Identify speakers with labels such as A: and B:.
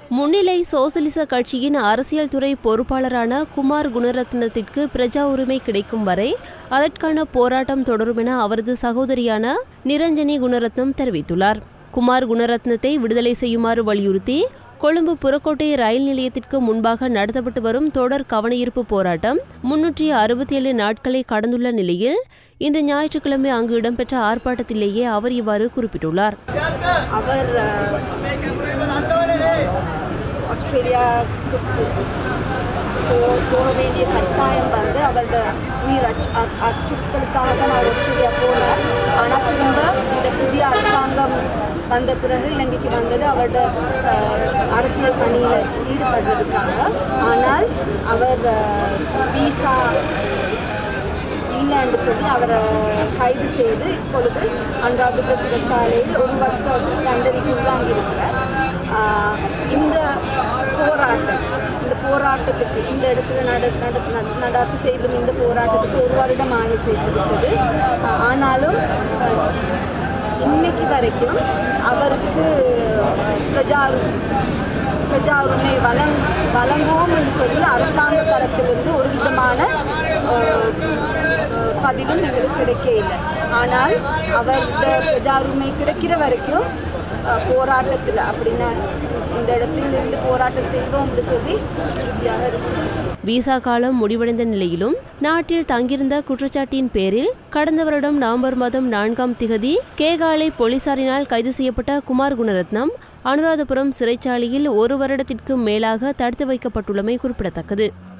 A: முன்னிலை சோசலிச கட்சியின் அரசியல் துறை பொறுப்பாளரான குமார் குணரத்னத்திற்கு பிரஜா உரிமை கிடைக்கும் வரை அதற்கான போராட்டம் தொடரும் என அவரது சகோதரியான நிரஞ்சனி குணரத்னம் தெரிவித்துள்ளார் குமார் குணரத்னத்தை விடுதலை செய்யுமாறு வலியுறுத்தி கொழும்பு புறக்கோட்டை ரயில் நிலையத்திற்கு முன்பாக நடத்தப்பட்டு வரும் தொடர் கவனஈர்ப்பு போராட்டம் முன்னூற்றி அறுபத்தி ஏழு நாட்களை கடந்துள்ள நிலையில் இன்று ஞாயிற்றுக்கிழமை அங்கு இடம்பெற்ற ஆர்ப்பாட்டத்திலேயே அவர் இவ்வாறு குறிப்பிட்டுள்ளார்
B: அவர் ஆஸ்திரேலியாவுக்கு போ- போக வேண்டிய கட்டாயம் வந்து அவரோட உயிர் அச்சு அ- அச்சுறுத்தலுக்காக தான் அவர் ஆஸ்திரேலியா போனார் ஆனால் திரும்ப இந்த புதிய அரசாங்கம் வந்த பிறகு இலங்கைக்கு வந்தது அவரோட அஹ், அரசியல் பணியில் ஈடுபடுறதுக்காக ஆனால் அவர் விசா இல்லை என்று சொல்லி அவரை கைது செய்து இப்பொழுது அனுராதபுர சிறைச்சாலையில் ஒரு வருஷம் தண்டனைக்கு உள்ளாங்கியிருக்கிறார் ஆஹ் இந்த போராட்டம் இந்த போராட்டத்துக்கு இந்த இடத்துல நட நட நட- நடாத்து செய்யும் இந்த போராட்டத்துக்கு ஒரு வருடம் ஆகி செய்து விட்டது ஆஹ் ஆனாலும் ஆஹ் இன்னைக்கு வரைக்கும் அவருக்கு பிரஜா பிரஜா உரிமை வழங் வழங்குவோம் என்று சொல்லி அரசாங்க தரத்திலிருந்து ஒரு விதமான அஹ், அஹ், பதிலும் எங்களுக்கு கிடைக்க இல்லை ஆனால் அவருடைய பிரஜா உரிமை கிடைக்கிற வரைக்கும் அஹ், போராட்டத்தில் அப்படின்னா இந்த இடத்தில் இருந்து போராட்டம் செய்வோம் என்று சொல்லி உறுதியாக இருக்கிறோம்
A: விசா காலம் முடிவடைந்த நிலையிலும் நாட்டில் தங்கியிருந்த குற்றச்சாட்டின் பேரில் கடந்த வருடம் நவம்பர் மாதம் நான்காம் திகதி கேகாலை போலீசாரினால் கைது செய்யப்பட்ட குமார் குணரத்னம் அனுராதபுரம் சிறைச்சாலையில் ஒரு வருடத்திற்கு மேலாக தடுத்து வைக்கப்பட்டுள்ளமை குறிப்பிடத்தக்கது